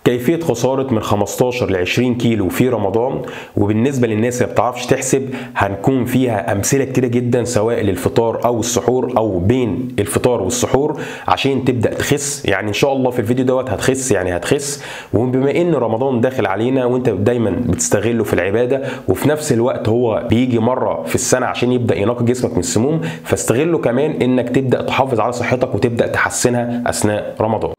كيفيه خساره من 15 ل 20 كيلو في رمضان وبالنسبه للناس اللي ما بتعرفش تحسب هنكون فيها امثله كتيره جدا سواء للفطار او السحور او بين الفطار والسحور عشان تبدا تخس يعني ان شاء الله في الفيديو دوت هتخس يعني هتخس وبما ان رمضان داخل علينا وانت دايما بتستغله في العباده وفي نفس الوقت هو بيجي مره في السنه عشان يبدا ينقي جسمك من السموم فاستغله كمان انك تبدا تحافظ على صحتك وتبدا تحسنها اثناء رمضان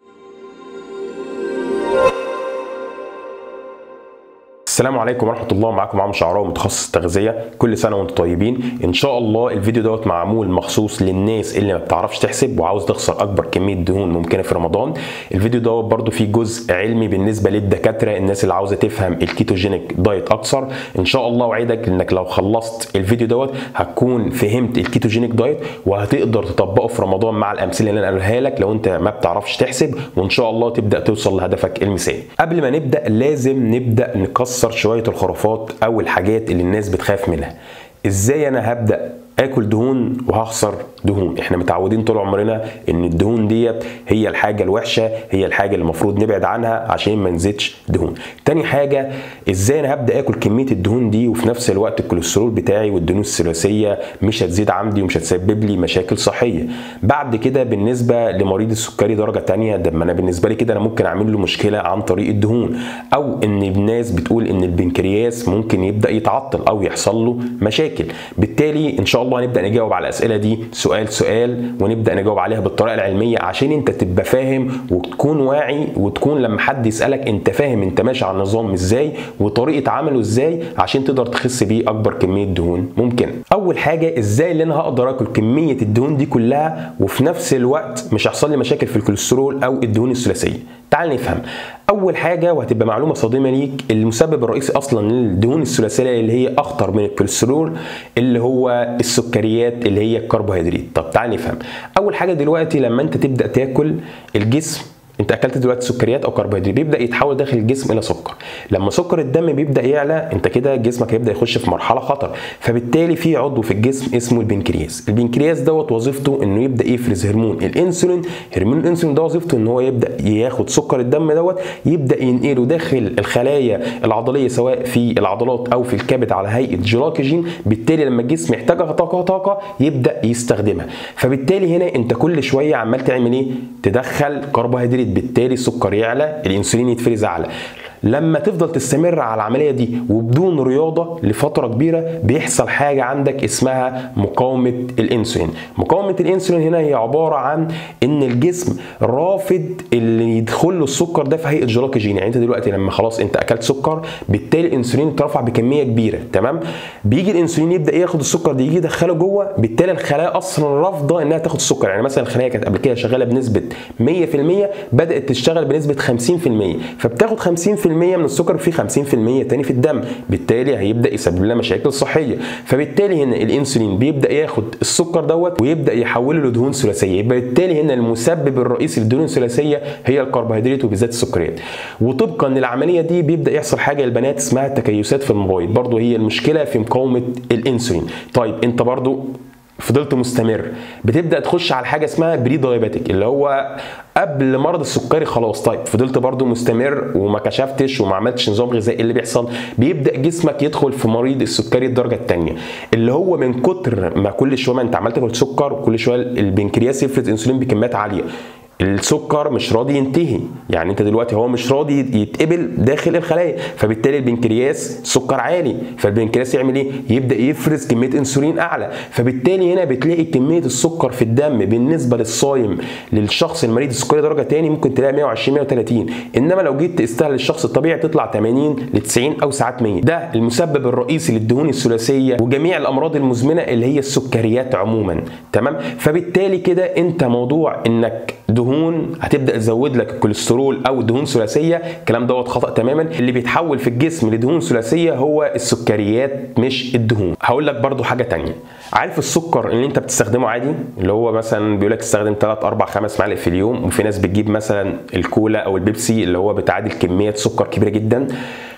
السلام عليكم ورحمه الله معاكم عم شعراوي متخصص تغذيه كل سنه وانتم طيبين ان شاء الله الفيديو دوت معمول مخصوص للناس اللي ما بتعرفش تحسب وعاوز تخسر اكبر كميه دهون ممكنه في رمضان الفيديو دوت برده فيه جزء علمي بالنسبه للدكاتره الناس اللي عاوزه تفهم الكيتوجينيك دايت اكثر ان شاء الله اوعدك انك لو خلصت الفيديو دوت هتكون فهمت الكيتوجينيك دايت وهتقدر تطبقه في رمضان مع الامثله اللي انا قالها لك لو انت ما بتعرفش تحسب وان شاء الله تبدا توصل لهدفك المثالي قبل ما نبدا لازم نبدا نكسر شويه الخرافات او الحاجات اللي الناس بتخاف منها ازاي انا هبدا اكل دهون وهخسر دهون احنا متعودين طول عمرنا ان الدهون ديت هي الحاجه الوحشه هي الحاجه اللي المفروض نبعد عنها عشان ما نزيدش دهون تاني حاجه ازاي انا هبدا اكل كميه الدهون دي وفي نفس الوقت الكوليسترول بتاعي والدهون الثلاثيه مش هتزيد عندي ومش هتسبب لي مشاكل صحيه بعد كده بالنسبه لمريض السكري درجه تانية ده ما انا بالنسبه لي كده انا ممكن اعمل له مشكله عن طريق الدهون او ان الناس بتقول ان البنكرياس ممكن يبدا يتعطل او يحصل له مشاكل بالتالي ان شاء الله هنبدا نجاوب على الاسئله دي سؤال سؤال ونبدا نجاوب عليها بالطريقه العلميه عشان انت تبقى فاهم وتكون واعي وتكون لما حد يسالك انت فاهم انت ماشي على النظام ازاي وطريقه عمله ازاي عشان تقدر تخس بيه اكبر كميه دهون ممكن اول حاجه ازاي اللي انا هقدر اكل كميه الدهون دي كلها وفي نفس الوقت مش هيحصل لي مشاكل في الكوليسترول او الدهون الثلاثيه تعال نفهم اول حاجه وهتبقى معلومه صادمه ليك المسبب الرئيسي اصلا للدهون الثلاثيه اللي هي اخطر من الكوليسترول اللي هو السكريات اللي هي الكربوهيدرات طب تعال نفهم اول حاجه دلوقتي لما انت تبدا تاكل الجسم انت اكلت دلوقتي سكريات او كربوهيدرات بيبدا يتحول داخل الجسم الى سكر لما سكر الدم بيبدا يعلى انت كده جسمك هيبدا يخش في مرحله خطر فبالتالي في عضو في الجسم اسمه البنكرياس البنكرياس دوت وظيفته انه يبدا يفرز هرمون الانسولين هرمون الانسولين ده وظيفته ان هو يبدا ياخد سكر الدم دوت يبدا ينقله داخل الخلايا العضليه سواء في العضلات او في الكبد على هيئه جلايكوجين بالتالي لما الجسم يحتاجها طاقه طاقه يبدا يستخدمها فبالتالي هنا انت كل شويه عمال تعمل ايه تدخل كربوهيدرات بالتالي السكر يعلى الانسولين يتفرز اعلى لما تفضل تستمر على العمليه دي وبدون رياضه لفتره كبيره بيحصل حاجه عندك اسمها مقاومه الانسولين مقاومه الانسولين هنا هي عباره عن ان الجسم رافض اللي يدخل له السكر ده في هيئه جلايكوجين يعني انت دلوقتي لما خلاص انت اكلت سكر بالتالي الانسولين اترفع بكميه كبيره تمام بيجي الانسولين يبدا ياخد السكر ده يجي يدخله جوه بالتالي الخلايا اصلا رافضه انها تاخد السكر يعني مثلا الخلايا كانت قبل كده شغاله بنسبه 100% بدات تشتغل بنسبه 50% فبتاخد 50% من السكر في 50% تاني في الدم بالتالي هيبدا يسبب لنا مشاكل صحيه فبالتالي هنا الانسولين بيبدا ياخد السكر دوت ويبدا يحوله لدهون ثلاثيه يبقى بالتالي هنا المسبب الرئيسي للدهون الثلاثيه هي الكربوهيدرات وبالذات السكريات وطبقا للعمليه دي بيبدا يحصل حاجه للبنات اسمها تكيسات في المبيض برضو هي المشكله في مقاومه الانسولين طيب انت برضو فضلت مستمر بتبدا تخش على حاجه اسمها بري دايابيتك اللي هو قبل مرض السكري خلاص طيب فضلت برضو مستمر وما كشفتش وما عملتش نظام غذائي اللي بيحصل بيبدا جسمك يدخل في مريض السكري الدرجه الثانيه اللي هو من كتر ما كل شويه ما انت عمال تاكل سكر وكل شويه البنكرياس يفرز انسولين بكميات عاليه السكر مش راضي ينتهي يعني انت دلوقتي هو مش راضي يتقبل داخل الخلايا فبالتالي البنكرياس سكر عالي فالبنكرياس يعمل ايه يبدا يفرز كميه انسولين اعلى فبالتالي هنا بتلاقي كميه السكر في الدم بالنسبه للصايم للشخص المريض السكري درجه تاني ممكن تلاقي 120 130 انما لو جيت تقيسها للشخص الطبيعي تطلع 80 ل 90 او ساعات 100 ده المسبب الرئيسي للدهون الثلاثيه وجميع الامراض المزمنه اللي هي السكريات عموما تمام فبالتالي كده انت موضوع انك دهون هتبدا تزود لك الكوليسترول او دهون ثلاثيه الكلام دوت خطا تماما اللي بيتحول في الجسم لدهون ثلاثيه هو السكريات مش الدهون هقول لك برضو حاجه تانية عارف السكر اللي انت بتستخدمه عادي اللي هو مثلا بيقول لك استخدم 3 4 5 معالق في اليوم وفي ناس بتجيب مثلا الكولا او البيبسي اللي هو بتعادل كميه سكر كبيره جدا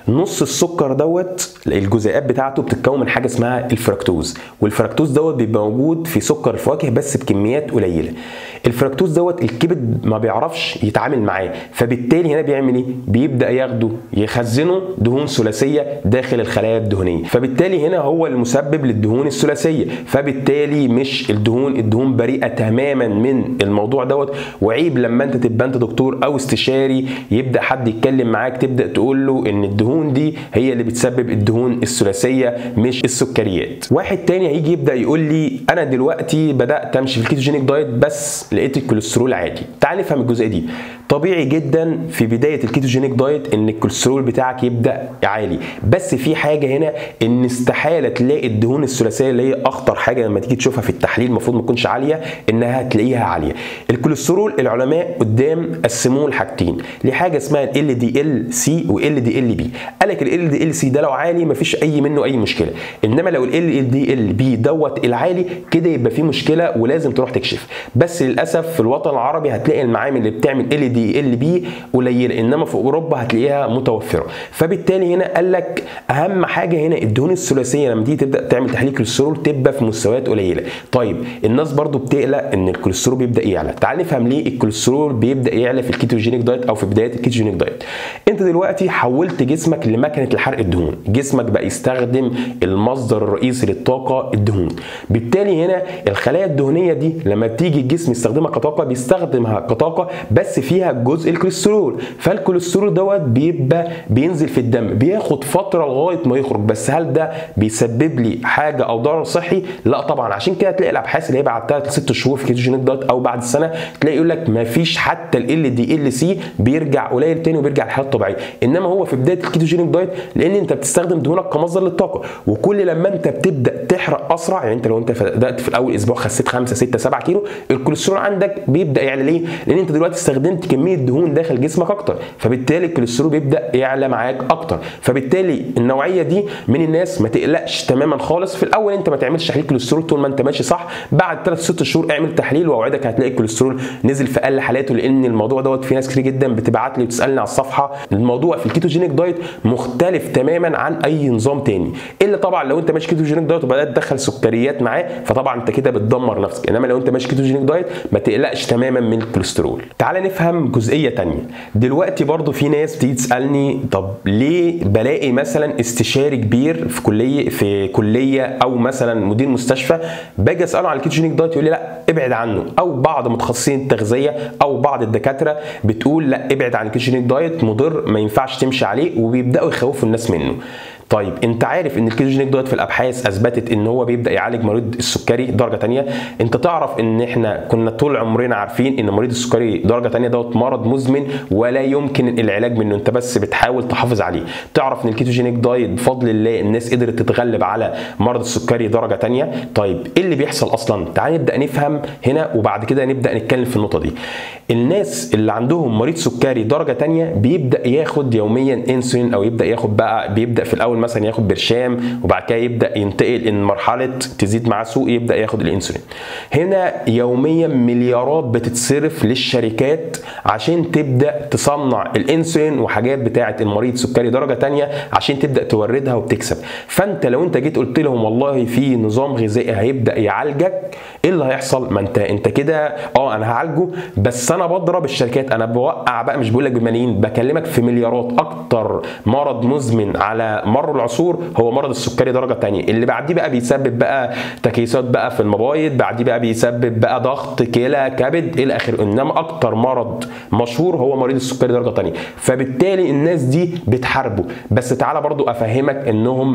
نص السكر دوت الجزيئات بتاعته بتتكون من حاجه اسمها الفركتوز والفركتوز دوت بيبقى موجود في سكر الفواكه بس بكميات قليله الفركتوز دوت الكبد ما بيعرفش يتعامل معاه فبالتالي هنا بيعمل ايه بيبدا ياخده يخزنه دهون ثلاثيه داخل الخلايا الدهنيه فبالتالي هنا هو المسبب للدهون الثلاثيه فبالتالي مش الدهون الدهون بريئه تماما من الموضوع دوت وعيب لما انت تبقى انت دكتور او استشاري يبدا حد يتكلم معاك تبدا تقول له ان الدهون دي هي اللي بتسبب الدهون الثلاثيه مش السكريات واحد تاني هيجي يبدا يقول لي انا دلوقتي بدات امشي في الكيتوجينيك دايت بس لقيت الكوليسترول عادي تعال نفهم الجزئيه دي طبيعي جدا في بدايه الكيتوجينيك دايت ان الكوليسترول بتاعك يبدا عالي بس في حاجه هنا ان استحاله تلاقي الدهون الثلاثيه اللي هي اخطر حاجه لما تيجي تشوفها في التحليل المفروض ما تكونش عاليه انها تلاقيها عاليه الكوليسترول العلماء قدام قسموه لحاجتين لحاجه اسمها ال دي ال سي وال دي ال بي قال لك ال دي ال سي ده لو عالي مفيش اي منه اي مشكله انما لو ال دي ال بي دوت العالي كده يبقى في مشكله ولازم تروح تكشف بس للاسف في الوطن العربي هتلاقي المعامل اللي بتعمل ال دي ال بي قليله انما في اوروبا هتلاقيها متوفره فبالتالي هنا قال لك اهم حاجه هنا الدهون الثلاثيه لما تيجي تبدا تعمل تحليل كوليسترول تبقى في مستويات قليله طيب الناس برضو بتقلق ان الكوليسترول بيبدا يعلى تعال نفهم ليه الكوليسترول بيبدا يعلى في الكيتوجينيك دايت او في بدايه الكيتوجينيك دايت انت دلوقتي حولت جسمك لمكنه لحرق الدهون جسمك بقى يستخدم المصدر الرئيسي للطاقه الدهون بالتالي هنا الخلايا الدهنيه دي لما بتيجي الجسم يستخدمها كطاقه بيستخدمها كطاقه بس فيها جزء الكوليسترول فالكوليسترول دوت بيبقى بينزل في الدم بياخد فتره لغايه ما يخرج بس هل ده بيسبب لي حاجه او ضرر صحي لا طبعا عشان كده تلاقي الابحاث اللي هي بعد 3 6 شهور في كيتوجينيك دايت او بعد سنه تلاقي يقول لك ما فيش حتى ال دي ال سي بيرجع قليل تاني وبيرجع للحاله الطبيعيه انما هو في بدايه الكيتوجينيك دايت لان انت بتستخدم دهونك كمصدر للطاقه وكل لما انت بتبدا تحرق اسرع يعني انت لو انت بدات في الاول اسبوع خسيت 5 6 7 كيلو الكوليسترول عندك بيبدا يعلى ليه؟ لان انت دلوقتي استخدمت كميه دهون داخل جسمك اكتر فبالتالي الكوليسترول بيبدا يعلى معاك اكتر فبالتالي النوعيه دي من الناس ما تقلقش تماما خالص في الاول انت ما تعملش تحليل كوليسترول طول ما انت ماشي صح بعد 3 6 شهور اعمل تحليل واوعدك هتلاقي الكوليسترول نزل في اقل حالاته لان الموضوع دوت في ناس كتير جدا بتبعت لي وتسالني على الصفحه الموضوع في الكيتوجينيك دايت مختلف تماما عن اي نظام تاني الا طبعا لو انت ماشي كيتوجينيك دايت وبدات تدخل سكريات معاه فطبعا انت كده بتدمر نفسك انما لو انت ماشي كيتوجينيك دايت ما تقلقش تماما من الكوليسترول تعال نفهم جزئيه تانية دلوقتي برضو في ناس بتيجي تسالني طب ليه بلاقي مثلا استشاري كبير في كليه في كليه او مثلا مدير مستشفى باجي اساله على الكيتوجينيك دايت يقول لي لا ابعد عنه او بعض متخصصين التغذيه او بعض الدكاتره بتقول لا ابعد عن الكيتوجينيك دايت مضر ما ينفعش تمشي عليه وبيبداوا يخوفوا الناس منه طيب انت عارف ان الكيتوجينيك دايت في الابحاث اثبتت ان هو بيبدا يعالج مريض السكري درجه ثانيه انت تعرف ان احنا كنا طول عمرنا عارفين ان مريض السكري درجه ثانيه دوت مرض مزمن ولا يمكن العلاج منه انت بس بتحاول تحافظ عليه تعرف ان الكيتوجينيك دايت بفضل الله الناس قدرت تتغلب على مرض السكري درجه ثانيه طيب ايه اللي بيحصل اصلا تعال نبدا نفهم هنا وبعد كده نبدا نتكلم في النقطه دي الناس اللي عندهم مريض سكري درجه ثانيه بيبدا ياخد يوميا انسولين او يبدا ياخد بقى بيبدا في الاول مثلا ياخد برشام وبعد كده يبدا ينتقل ان مرحله تزيد معاه سوق يبدا ياخد الانسولين هنا يوميا مليارات بتتصرف للشركات عشان تبدا تصنع الانسولين وحاجات بتاعه المريض سكري درجه ثانيه عشان تبدا توردها وبتكسب فانت لو انت جيت قلت لهم والله في نظام غذائي هيبدا يعالجك ايه اللي هيحصل ما انت انت كده اه انا هعالجه بس انا بضرب الشركات انا بوقع بقى مش بقول لك بملايين بكلمك في مليارات اكتر مرض مزمن على مر العصور هو مرض السكري درجه ثانيه اللي بعديه بقى بيسبب بقى تكيسات بقى في المبايض بعديه بقى بيسبب بقى ضغط كلى كبد الى اخره انما اكتر مرض مشهور هو مريض السكري درجه ثانيه فبالتالي الناس دي بتحاربه بس تعالى برضو افهمك انهم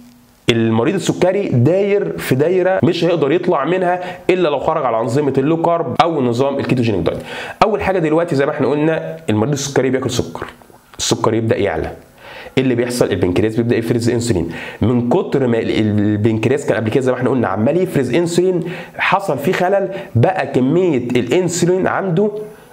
المريض السكري داير في دايره مش هيقدر يطلع منها الا لو خرج على انظمه اللو كارب او نظام الكيتوجينيك دايت اول حاجه دلوقتي زي ما احنا قلنا المريض السكري بياكل سكر السكر يبدا يعلى ايه اللي بيحصل البنكرياس بيبدا يفرز انسولين من كتر ما البنكرياس كان قبل كده زي ما احنا قلنا عمال يفرز انسولين حصل فيه خلل بقى كميه الانسولين عنده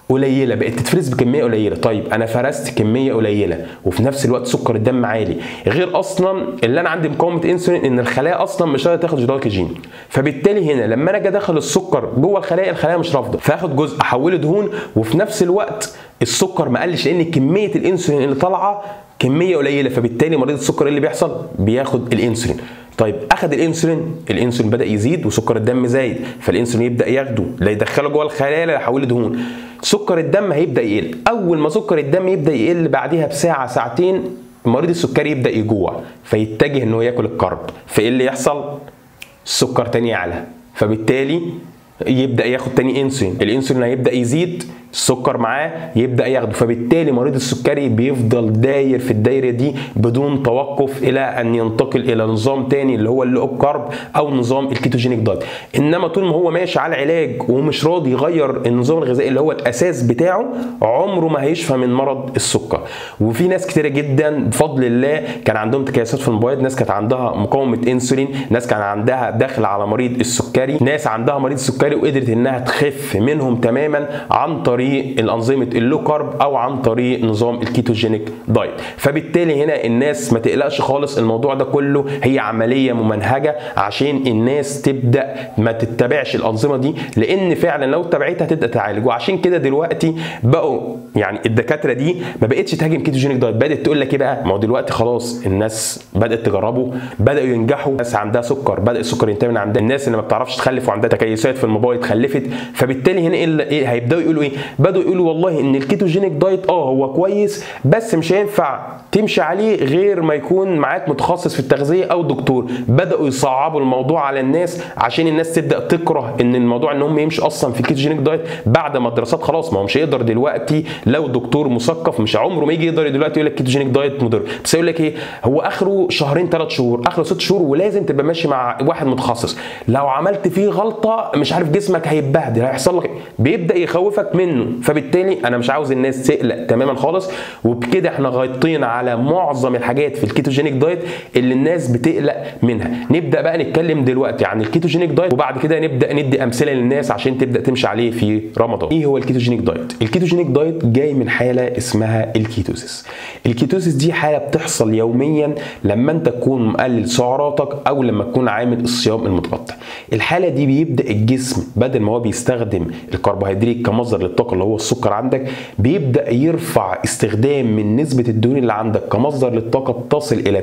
قليله بقت تتفرز بكميه قليله طيب انا فرزت كميه قليله وفي نفس الوقت سكر الدم عالي غير اصلا اللي انا عندي مقاومه انسولين ان الخلايا اصلا مش قادره تاخد جلايكوجين فبالتالي هنا لما انا اجي ادخل السكر جوه الخلايا الخلايا مش رافضه فاخد جزء احوله دهون وفي نفس الوقت السكر ما قلش لان كميه الانسولين اللي طالعه كميه قليله فبالتالي مريض السكر إيه اللي بيحصل بياخد الانسولين طيب اخذ الانسولين الانسولين بدا يزيد وسكر الدم زايد فالانسولين يبدا ياخده لا يدخله جوه الخلايا لا يحوله دهون سكر الدم هيبدا يقل اول ما سكر الدم يبدا يقل بعدها بساعه ساعتين مريض السكري يبدا يجوع فيتجه انه ياكل الكرب فايه اللي يحصل السكر تاني يعلى فبالتالي يبدا ياخد تاني انسولين الانسولين هيبدا يزيد السكر معاه يبدا ياخده فبالتالي مريض السكري بيفضل داير في الدايره دي بدون توقف الى ان ينتقل الى نظام تاني اللي هو اللو كارب او نظام الكيتوجينيك دايت انما طول ما هو ماشي على العلاج ومش راضي يغير النظام الغذائي اللي هو الاساس بتاعه عمره ما هيشفى من مرض السكر وفي ناس كتيره جدا بفضل الله كان عندهم تكيسات في المبيض ناس كانت عندها مقاومه انسولين ناس كان عندها دخل على مريض السكري ناس عندها مريض السكري وقدرت انها تخف منهم تماما عن طريق طريق الانظمه اللو كارب او عن طريق نظام الكيتوجينيك دايت فبالتالي هنا الناس ما تقلقش خالص الموضوع ده كله هي عمليه ممنهجه عشان الناس تبدا ما تتبعش الانظمه دي لان فعلا لو اتبعتها تبدا تعالج وعشان كده دلوقتي بقوا يعني الدكاتره دي ما بقتش تهاجم كيتوجينيك دايت بدات تقول لك ايه بقى ما هو دلوقتي خلاص الناس بدات تجربه بداوا ينجحوا ناس عندها سكر بدا السكر ينتهي من عندها الناس اللي ما بتعرفش تخلف وعندها تكيسات في الموبايل خلفت فبالتالي هنا ايه هيبداوا يقولوا ايه بدأوا يقولوا والله ان الكيتوجينيك دايت اه هو كويس بس مش هينفع تمشي عليه غير ما يكون معاك متخصص في التغذيه او دكتور بداوا يصعبوا الموضوع على الناس عشان الناس تبدا تكره ان الموضوع ان هم يمشوا اصلا في الكيتوجينيك دايت بعد ما الدراسات خلاص ما هو مش هيقدر دلوقتي لو دكتور مثقف مش عمره ما يجي يقدر دلوقتي يقول لك كيتوجينيك دايت مضر بس يقول لك ايه هو اخره شهرين ثلاث شهور اخره ست شهور ولازم تبقى ماشي مع واحد متخصص لو عملت فيه غلطه مش عارف جسمك هيتبهدل هيحصل لك بيبدا يخوفك منه فبالتالي انا مش عاوز الناس تقلق تماما خالص وبكده احنا غطينا على معظم الحاجات في الكيتوجينيك دايت اللي الناس بتقلق منها نبدا بقى نتكلم دلوقتي عن الكيتوجينيك دايت وبعد كده نبدا ندي امثله للناس عشان تبدا تمشي عليه في رمضان ايه هو الكيتوجينيك دايت الكيتوجينيك دايت جاي من حاله اسمها الكيتوسيس الكيتوسيس دي حاله بتحصل يوميا لما انت تكون مقلل سعراتك او لما تكون عامل الصيام المتقطع الحاله دي بيبدا الجسم بدل ما هو بيستخدم الكربوهيدرات كمصدر للطاقه اللي هو السكر عندك بيبدا يرفع استخدام من نسبه الدهون اللي عندك كمصدر للطاقه بتصل الى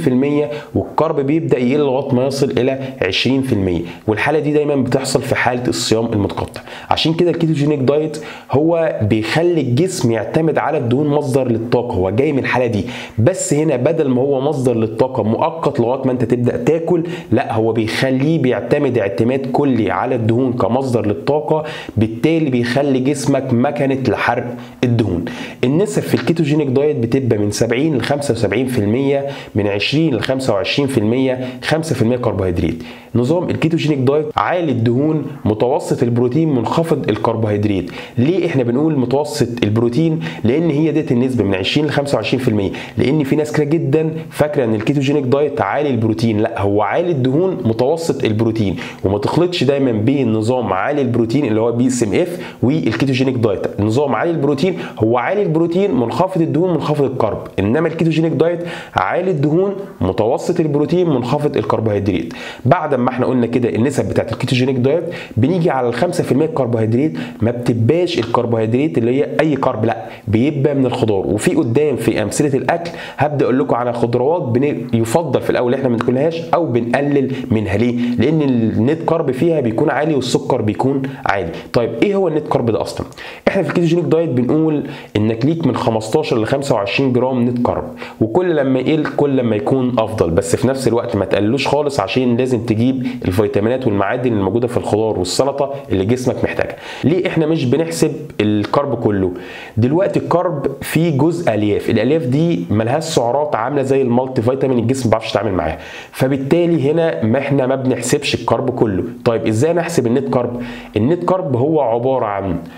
80% والكرب بيبدا يقل لغايه ما يصل الى 20% والحاله دي دايما بتحصل في حاله الصيام المتقطع عشان كده الكيتوجينيك دايت هو بيخلي الجسم يعتمد على الدهون مصدر للطاقه هو جاي من الحاله دي بس هنا بدل ما هو مصدر للطاقه مؤقت لغايه ما انت تبدا تاكل لا هو بيخليه بيعتمد اعتماد كلي على الدهون كمصدر للطاقه بالتالي بيخلي جسمك مكنه لحرق الدهون النسب في الكيتوجينيك دايت بتبقى من 70 ل 75% من 20 ل 25% 5% كربوهيدرات نظام الكيتوجينيك دايت عالي الدهون متوسط البروتين منخفض الكربوهيدرات ليه احنا بنقول متوسط البروتين لان هي ديت النسبه من 20 ل 25% لان في ناس كتير جدا فاكره ان الكيتوجينيك دايت عالي البروتين لا هو عالي الدهون متوسط البروتين وما تخلطش دايما بين نظام عالي البروتين اللي هو بي اس ام اف والكيتوجينيك دايت نظام عالي البروتين هو عالي البروتين منخفض الدهون منخفض الكرب انما الكيتوجينيك دايت عالي الدهون متوسط البروتين منخفض الكربوهيدرات بعد ما احنا قلنا كده النسب بتاعت الكيتوجينيك دايت بنيجي على ال 5% الكربوهيدرات ما بتبقاش الكربوهيدرات اللي هي اي كرب لا بيبقى من الخضار وفي قدام في امثله الاكل هبدا اقول لكم على خضروات بن... يفضل في الاول احنا ما ناكلهاش او بنقلل منها ليه؟ لان النت كارب فيها بيكون عالي والسكر بيكون عالي طيب ايه هو النت كارب ده اصلا؟ احنا في الكيتوجينيك دايت بنقول انك ليك من 15 ل 25 جرام نت كارب وكل لما يقل كل لما يكون افضل بس في نفس الوقت ما تقللوش خالص عشان لازم تجيب الفيتامينات والمعادن الموجوده في الخضار والسلطه اللي جسمك محتاجها ليه احنا مش بنحسب الكرب كله دلوقتي الكرب فيه جزء الياف الالياف دي ملهاش سعرات عامله زي المالتي فيتامين الجسم ما بيعرفش يتعامل معاها فبالتالي هنا ما احنا ما بنحسبش الكرب كله طيب ازاي نحسب النت كرب النت كرب هو عباره عن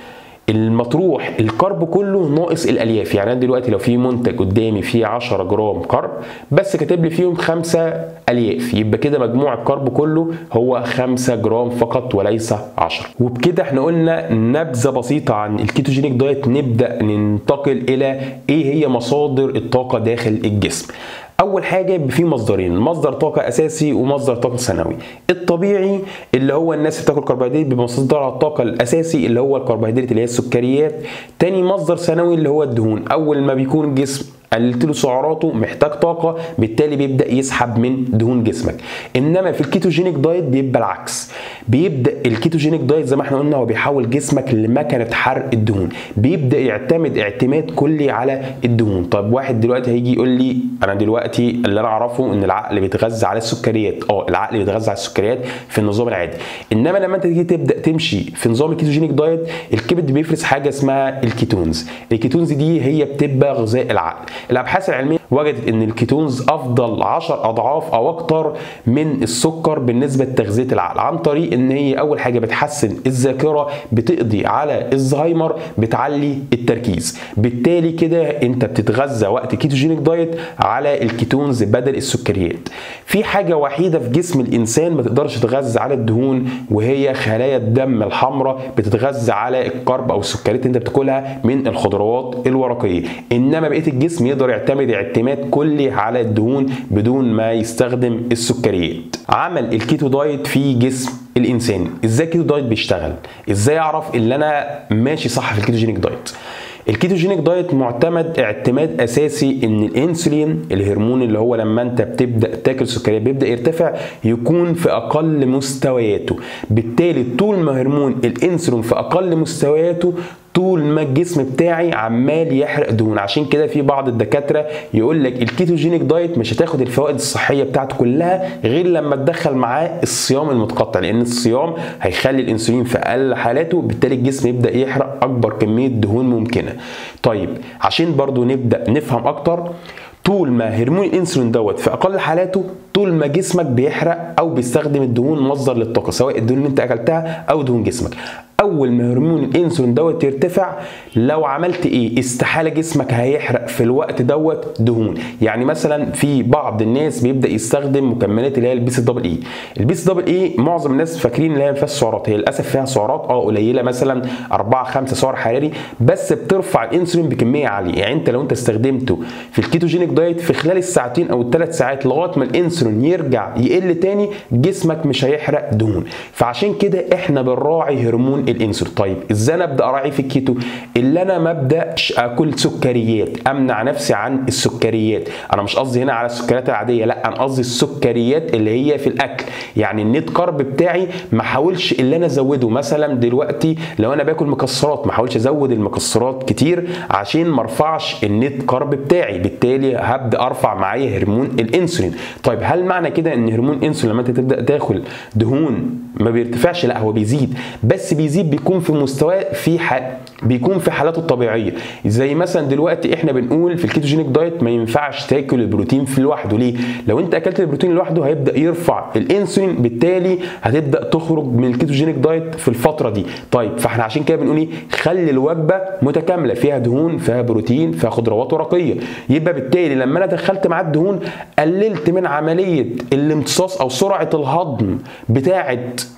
المطروح الكرب كله ناقص الالياف يعني انا دلوقتي لو في منتج قدامي فيه 10 جرام كرب بس كاتب لي فيهم 5 الياف يبقى كده مجموع الكرب كله هو 5 جرام فقط وليس 10 وبكده احنا قلنا نبذه بسيطه عن الكيتوجينيك دايت نبدا ننتقل الى ايه هي مصادر الطاقه داخل الجسم اول حاجه في مصدرين مصدر طاقه اساسي ومصدر طاقه ثانوي الطبيعي اللي هو الناس اللي بتاكل كربوهيدرات بيبقى مصدرها الطاقه الاساسي اللي هو الكربوهيدرات اللي هي السكريات تاني مصدر ثانوي اللي هو الدهون اول ما بيكون الجسم قللت له سعراته محتاج طاقه بالتالي بيبدا يسحب من دهون جسمك انما في الكيتوجينيك دايت بيبقى العكس بيبدا الكيتوجينيك دايت زي ما احنا قلنا هو بيحول جسمك لمكنه حرق الدهون بيبدا يعتمد اعتماد كلي على الدهون طب واحد دلوقتي هيجي يقول لي انا دلوقتي اللي انا اعرفه ان العقل بيتغذى على السكريات اه العقل بيتغذى على السكريات في النظام العادي انما لما انت تيجي تبدا تمشي في نظام الكيتوجينيك دايت الكبد بيفرز حاجه اسمها الكيتونز الكيتونز دي هي بتبقى غذاء العقل الابحاث العلميه وجدت ان الكيتونز افضل 10 اضعاف او اكتر من السكر بالنسبه لتغذيه العقل عن طريق ان هي اول حاجه بتحسن الذاكره بتقضي على الزهايمر بتعلي التركيز بالتالي كده انت بتتغذى وقت كيتوجينيك دايت على الكيتونز بدل السكريات في حاجه وحيده في جسم الانسان ما تقدرش تتغذى على الدهون وهي خلايا الدم الحمراء بتتغذى على الكرب او السكريات اللي انت بتاكلها من الخضروات الورقيه انما بقيه الجسم يقدر يعتمد اعتماد كلي على الدهون بدون ما يستخدم السكريات عمل الكيتو دايت في جسم الانسان ازاي الكيتو دايت بيشتغل ازاي اعرف ان انا ماشي صح في الكيتوجينيك دايت الكيتوجينيك دايت معتمد اعتماد اساسي ان الانسولين الهرمون اللي هو لما انت بتبدا تاكل سكريات بيبدا يرتفع يكون في اقل مستوياته بالتالي طول ما هرمون الانسولين في اقل مستوياته طول ما الجسم بتاعي عمال يحرق دهون عشان كده في بعض الدكاتره يقول لك الكيتوجينيك دايت مش هتاخد الفوائد الصحيه بتاعته كلها غير لما تدخل معاه الصيام المتقطع لان الصيام هيخلي الانسولين في اقل حالاته بالتالي الجسم يبدا يحرق اكبر كميه دهون ممكنه طيب عشان برضو نبدا نفهم اكتر طول ما هرمون الانسولين دوت في اقل حالاته طول ما جسمك بيحرق او بيستخدم الدهون مصدر للطاقه سواء الدهون اللي انت اكلتها او دهون جسمك اول ما هرمون الانسولين دوت يرتفع لو عملت ايه استحاله جسمك هيحرق في الوقت دوت دهون يعني مثلا في بعض الناس بيبدا يستخدم مكملات اللي هي البي سي دبل اي البي سي دبل اي معظم الناس فاكرين ان هي ما فيهاش سعرات هي للاسف فيها سعرات اه قليله مثلا 4 5 سعر حراري بس بترفع الانسولين بكميه عاليه يعني انت لو انت استخدمته في الكيتوجينيك دايت في خلال الساعتين او الثلاث ساعات لغايه ما الانسولين يرجع يقل تاني جسمك مش هيحرق دهون فعشان كده احنا بنراعي هرمون الانسولين طيب ازاي انا ابدا اراعي في الكيتو اللي انا ما ابداش اكل سكريات امنع نفسي عن السكريات انا مش قصدي هنا على السكريات العاديه لا انا قصدي السكريات اللي هي في الاكل يعني النت كارب بتاعي ما احاولش اللي انا ازوده مثلا دلوقتي لو انا باكل مكسرات ما احاولش ازود المكسرات كتير عشان ما ارفعش النت كارب بتاعي بالتالي هبدا ارفع معايا هرمون الانسولين طيب هل معنى كده ان هرمون الانسولين لما انت تبدا تاكل دهون ما بيرتفعش لا هو بيزيد بس بيزيد بيكون في مستوى في ح... بيكون في حالاته الطبيعيه زي مثلا دلوقتي احنا بنقول في الكيتوجينيك دايت ما ينفعش تاكل البروتين في لوحده ليه لو انت اكلت البروتين لوحده هيبدا يرفع الانسولين بالتالي هتبدا تخرج من الكيتوجينيك دايت في الفتره دي طيب فاحنا عشان كده بنقول ايه خلي الوجبه متكامله فيها دهون فيها بروتين فيها خضروات ورقيه يبقى بالتالي لما انا دخلت معاه الدهون قللت من عمليه الامتصاص او سرعه الهضم بتاعه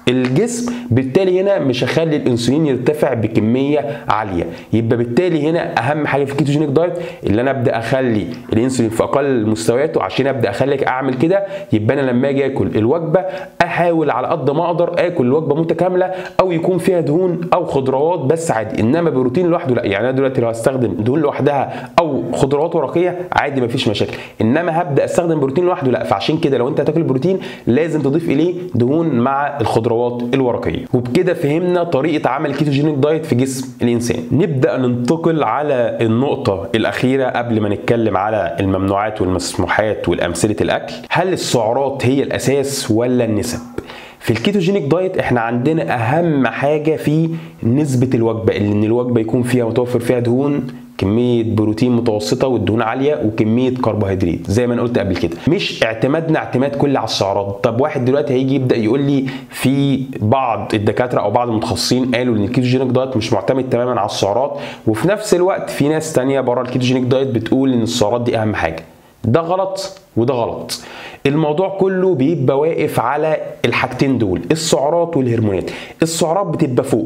الجسم بالتالي هنا مش هخلي الانسولين يرتفع بكميه عاليه يبقى بالتالي هنا اهم حاجه في الكيتوجينيك دايت اللي انا ابدا اخلي الانسولين في اقل مستوياته عشان ابدا اخليك اعمل كده يبقى انا لما اجي اكل الوجبه احاول على قد ما اقدر اكل الوجبه متكامله او يكون فيها دهون او خضروات بس عادي انما بروتين لوحده لا يعني انا دلوقتي لو هستخدم دهون لوحدها او خضروات ورقيه عادي مفيش مشاكل انما هبدا استخدم بروتين لوحده لا فعشان كده لو انت هتاكل بروتين لازم تضيف اليه دهون مع الخضروات الورقيه وبكده فهمنا طريقه عمل الكيتوجينيك دايت في جسم الانسان نبدا ننتقل على النقطه الاخيره قبل ما نتكلم على الممنوعات والمسموحات والامثله الاكل هل السعرات هي الاساس ولا النسب في الكيتوجينيك دايت احنا عندنا اهم حاجه في نسبه الوجبه اللي ان الوجبه يكون فيها متوفر فيها دهون كميه بروتين متوسطه والدهون عاليه وكميه كربوهيدرات زي ما انا قلت قبل كده مش اعتمادنا اعتماد كلي على السعرات طب واحد دلوقتي هيجي يبدا يقول لي في بعض الدكاتره او بعض المتخصصين قالوا ان الكيتوجينيك دايت مش معتمد تماما على السعرات وفي نفس الوقت في ناس تانية بره الكيتوجينيك دايت بتقول ان السعرات دي اهم حاجه ده غلط وده غلط الموضوع كله بيبقى واقف على الحاجتين دول السعرات والهرمونات السعرات بتبقى فوق